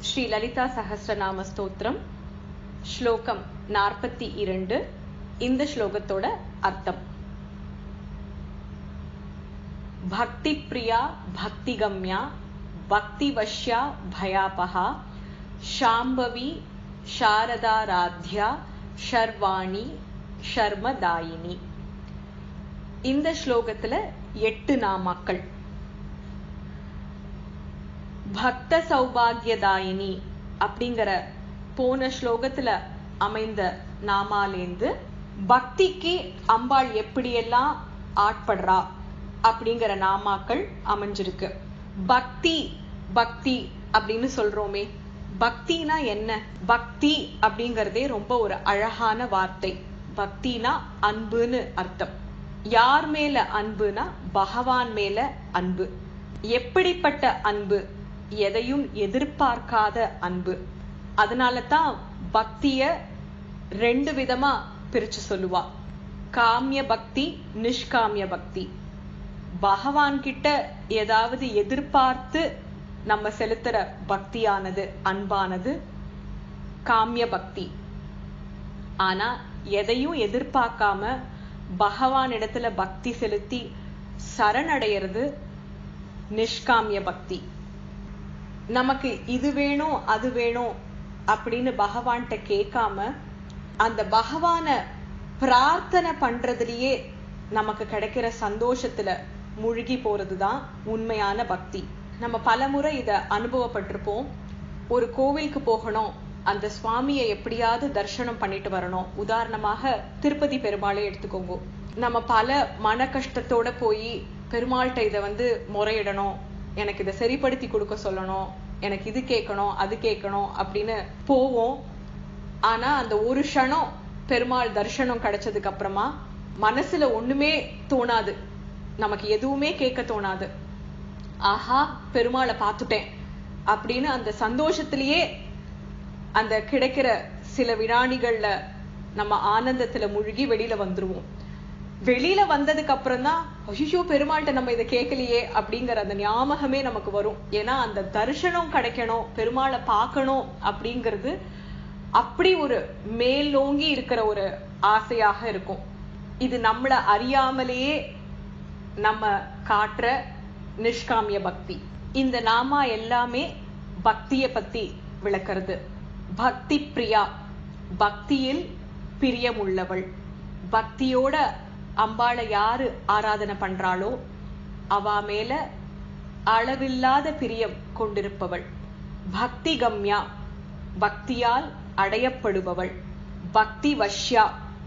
ஸ்ரீ லலிதா சஹஸ்ரநாம ஸ்தோத்திரம் ஸ்லோகம் நாற்பத்தி இரண்டு இந்த ஸ்லோகத்தோட அர்த்தம் பக்தி பிரியா பக்தி கம்யா பக்தி வஷ்யா பயாபகா ஷாம்பவி சாரதாராத்யா ஷர்வாணி ஷர்மதாயினி இந்த ஸ்லோகத்துல எட்டு நாமாக்கள் பக்த சௌபாகியதாயினி அப்படிங்கிற போன ஸ்லோகத்துல அமைந்த நாமாலேந்து பக்திக்கு அம்பாள் எப்படியெல்லாம் ஆட்படுறா அப்படிங்கிற நாமாக்கள் அமைஞ்சிருக்கு பக்தி பக்தி அப்படின்னு சொல்றோமே பக்தினா என்ன பக்தி அப்படிங்கறதே ரொம்ப ஒரு அழகான வார்த்தை பக்தினா அன்புன்னு அர்த்தம் யார் மேல அன்புனா பகவான் மேல அன்பு எப்படிப்பட்ட அன்பு எதையும் எதிர்பார்க்காத அன்பு அதனால தான் பக்திய ரெண்டு விதமா பிரிச்சு சொல்லுவா காமிய பக்தி நிஷ்காமிய பக்தி பகவான் கிட்ட ஏதாவது எதிர்பார்த்து நம்ம செலுத்துற பக்தியானது அன்பானது காமிய பக்தி ஆனா எதையும் எதிர்பார்க்காம பகவான் இடத்துல பக்தி செலுத்தி சரணடைகிறது நிஷ்காமிய பக்தி நமக்கு இது வேணும் அது வேணும் அப்படின்னு பகவான்கிட்ட கேட்காம அந்த பகவான பிரார்த்தனை பண்றதுலயே நமக்கு கிடைக்கிற சந்தோஷத்துல முழுகி போறதுதான் உண்மையான பக்தி நம்ம பலமுறை இத அனுபவப்பட்டிருப்போம் ஒரு கோவிலுக்கு போகணும் அந்த சுவாமியை எப்படியாவது தர்சனம் பண்ணிட்டு வரணும் உதாரணமாக திருப்பதி பெருமாளை எடுத்துக்கோங்க நம்ம பல மன கஷ்டத்தோட போய் பெருமாள்கிட்ட இதை வந்து முறையிடணும் எனக்கு இதை சரிப்படுத்தி கொடுக்க சொல்லணும் எனக்கு இது கேட்கணும் அது கேட்கணும் அப்படின்னு போவோம் ஆனா அந்த ஒரு க்ஷணம் பெருமாள் தர்சனம் கிடைச்சதுக்கு அப்புறமா மனசுல ஒண்ணுமே தோணாது நமக்கு எதுவுமே கேட்க தோணாது ஆஹா பெருமாளை பார்த்துட்டேன் அப்படின்னு அந்த சந்தோஷத்திலேயே அந்த கிடைக்கிற சில வினாடிகள்ல நம்ம ஆனந்தத்துல முழுகி வெளியில வந்துருவோம் வெளியில வந்ததுக்கு அப்புறம் தான் ஐயோ பெருமாள்கிட்ட நம்ம இதை கேட்கலையே அப்படிங்கிற அந்த ஞாபகமே நமக்கு வரும் ஏன்னா அந்த தரிசனம் கிடைக்கணும் பெருமாளை பார்க்கணும் அப்படிங்கிறது அப்படி ஒரு மேலோங்கி இருக்கிற ஒரு ஆசையாக இருக்கும் இது நம்மள அறியாமலேயே நம்ம காட்டுற நிஷ்காமிய பக்தி இந்த நாமா எல்லாமே பக்திய பத்தி விளக்குறது பக்தி பிரியா பக்தியில் பிரியம் உள்ளவள் பக்தியோட அம்பாளை யாரு ஆராதனை பண்றாளோ அவ மேல அளவில்லாத பிரியம் கொண்டிருப்பவள் பக்தி கம்யா பக்தியால் அடையப்படுபவள் பக்தி வஷ்யா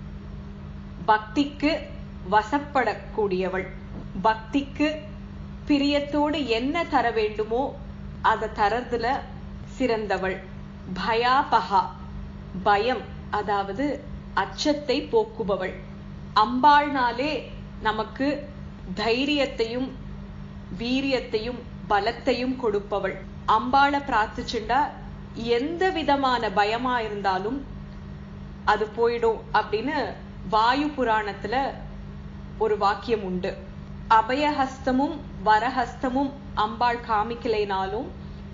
பக்திக்கு வசப்படக்கூடியவள் பக்திக்கு பிரியத்தோடு என்ன தர வேண்டுமோ அதை தரதுல சிறந்தவள் பயாபகா பயம் அதாவது அச்சத்தை போக்குபவள் அம்பாள்னாலே நமக்கு தைரியத்தையும் வீரியத்தையும் பலத்தையும் கொடுப்பவள் அம்பாளை பிரார்த்திச்சுண்டா எந்த விதமான பயமா இருந்தாலும் அது போயிடும் அப்படின்னு வாயு புராணத்துல ஒரு வாக்கியம் உண்டு அபயஹஸ்தமும் வரஹஸ்தமும் அம்பாள் காமிக்கலைனாலும்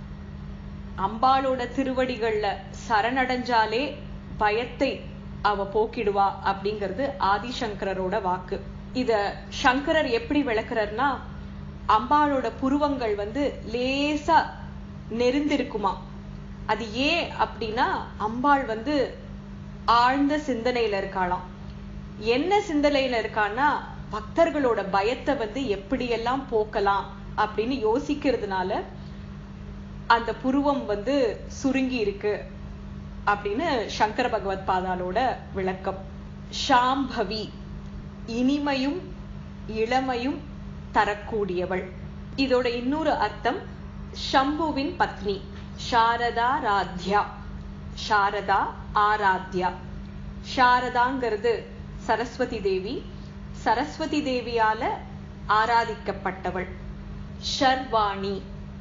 அம்பாளோட திருவடிகள்ல சரணடைஞ்சாலே பயத்தை அவ போக்கிடுவா அப்படிங்கிறது ஆதிசங்கரரோட வாக்கு இத சங்கரர் எப்படி விளக்குறாருன்னா அம்பாளோட புருவங்கள் வந்து லேசா நெருந்திருக்குமா அது ஏன் அப்படின்னா அம்பாள் வந்து ஆழ்ந்த சிந்தனையில இருக்காளாம் என்ன சிந்தனையில இருக்கான்னா பக்தர்களோட பயத்தை வந்து எப்படியெல்லாம் போக்கலாம் அப்படின்னு யோசிக்கிறதுனால அந்த புருவம் வந்து சுருங்கி இருக்கு அப்படின்னு சங்கர பகவத் பாதாலோட விளக்கம் ஷாம்பவி இனிமையும் இளமையும் தரக்கூடியவள் இதோட இன்னொரு அர்த்தம் ஷம்புவின் பத்னி சாரதா ராத்யா சாரதா ஆராத்யா சாரதாங்கிறது சரஸ்வதி தேவி சரஸ்வதி தேவியால ஆராதிக்கப்பட்டவள் ஷர்வாணி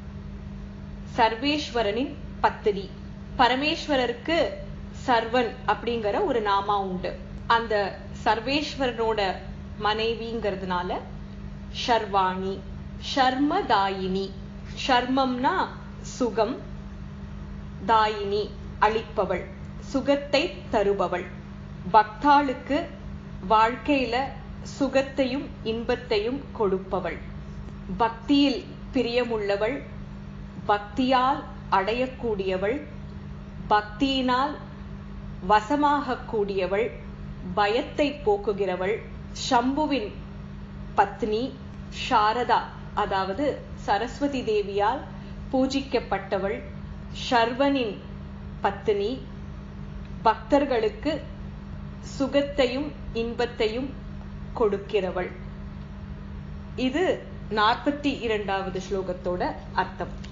சர்வேஸ்வரனின் பத்தினி பரமேஸ்வரருக்கு சர்வன் அப்படிங்கிற ஒரு நாமா உண்டு அந்த சர்வேஸ்வரனோட மனைவிங்கிறதுனால ஷர்வாணி ஷர்மதாயினி ஷர்மம்னா சுகம் தாயினி அளிப்பவள் சுகத்தை தருபவள் பக்தாளுக்கு வாழ்க்கையில சுகத்தையும் இன்பத்தையும் கொடுப்பவள் பக்தியில் பிரியமுள்ளவள் பக்தியால் அடையக்கூடியவள் பக்தியினால் வசமாகக்கூடியவள் பயத்தை போக்குகிறவள் சம்புவின் பத்னி சாரதா அதாவது சரஸ்வதி தேவியால் பூஜிக்கப்பட்டவள் ஷர்வனின் பத்தினி பக்தர்களுக்கு சுகத்தையும் இன்பத்தையும் கொடுக்கிறவள் இது நாற்பத்தி இரண்டாவது ஸ்லோகத்தோட அர்த்தம்